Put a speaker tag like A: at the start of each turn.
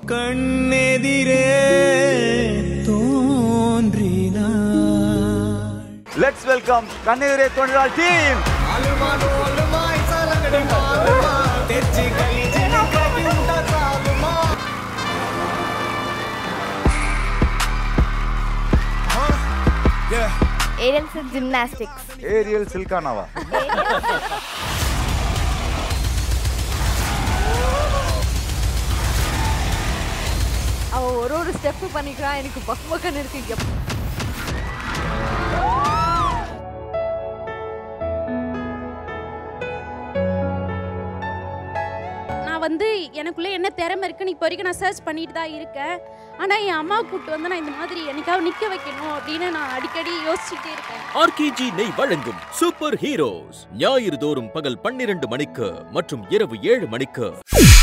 A: கண்ணெதிரே தோன்றினாள்
B: let's welcome கண்ணெதிரே தோன்றால் டீம்
C: ஏரியல்ஸ் ஜிம்னாஸ்டிக்ஸ்
B: ஏரியல் சில்கானாவா
C: அவ ஒரு ஒரு ஸ்டெப் பண்ணிக்கிறா எனக்கு பக்கு பக்கன்னு இருக்கு எப்
D: நான் வந்து எனக்குள்ளே என்ன திறமை இருக்குன்னு இப்போ வரைக்கும் நான் சர்ச் பண்ணிட்டு தான் இருக்கேன் ஆனால் என் அம்மா கூப்பிட்டு வந்து நான் இந்த மாதிரி என்னைக்காவது நிற்க வைக்கணும் அப்படின்னு நான் அடிக்கடி யோசிச்சுட்டே இருக்கேன்
E: ஆர்கேஜி நெய் வழங்கும் சூப்பர் ஹீரோஸ் ஞாயிறு தோறும் பகல் பன்னிரண்டு மணிக்கு மற்றும் இரவு ஏழு மணிக்கு